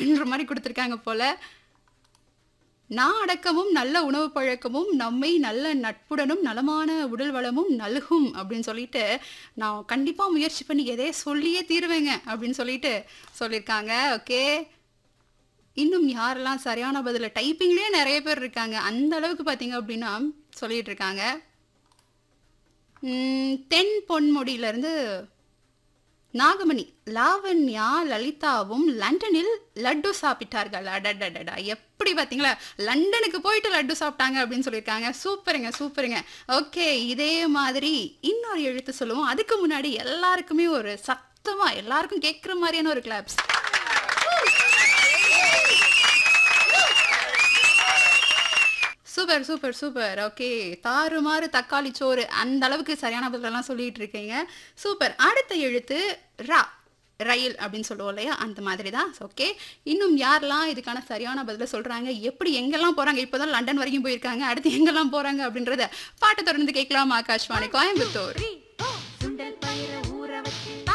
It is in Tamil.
அப்படின்ற மாதிரி கொடுத்துருக்காங்க போல நான் அடக்கமும் நல்ல உணவு பழக்கமும் நம்மை நல்ல நட்புடனும் நலமான உடல் வளமும் நல்கும் அப்படின்னு சொல்லிட்டு நான் கண்டிப்பாக முயற்சி பண்ணி எதையே சொல்லியே தீருவேங்க அப்படின்னு சொல்லிட்டு சொல்லியிருக்காங்க ஓகே இன்னும் யாரெல்லாம் சரியான பதில டைப்பிங்லேயே நிறைய பேர் இருக்காங்க அந்த அளவுக்கு பார்த்தீங்க அப்படின்னா சொல்லிட்டு இருக்காங்க ம், தென் பொன்முடியிலேருந்து நாகமணி லாவண்யா லலிதாவும் லண்டனில் லட்டு சாப்பிட்டார்கள் அடடடடா எப்படி பார்த்தீங்களா லண்டனுக்கு போயிட்டு லட்டு சாப்பிட்டாங்க அப்படின்னு சொல்லியிருக்காங்க சூப்பருங்க சூப்பருங்க ஓகே இதே மாதிரி இன்னொரு எழுத்து சொல்லுவோம் அதுக்கு முன்னாடி எல்லாருக்குமே ஒரு சத்தமா எல்லாருக்கும் கேட்குற மாதிரியான ஒரு claps super super super okay தாறுமாறு தக்காளி சோறு அந்த அளவுக்கு சரியான பதிலெல்லாம் சொல்லிட்டு இருக்கீங்க சூப்பர் அடுத்த எழுத்து ரா ரயில் அப்படின்னு சொல்லுவோம் இல்லையா அந்த மாதிரி தான் ஓகே இன்னும் யாரெல்லாம் இதுக்கான சரியான பதில சொல்றாங்க எப்படி எங்கெல்லாம் போறாங்க இப்போதான் லண்டன் வரைக்கும் போயிருக்காங்க அடுத்து எங்கெல்லாம் போறாங்க அப்படின்றத பாட்டை தொடர்ந்து கேட்கலாம் ஆகாஷ்வாணி கோயம்புத்தூர்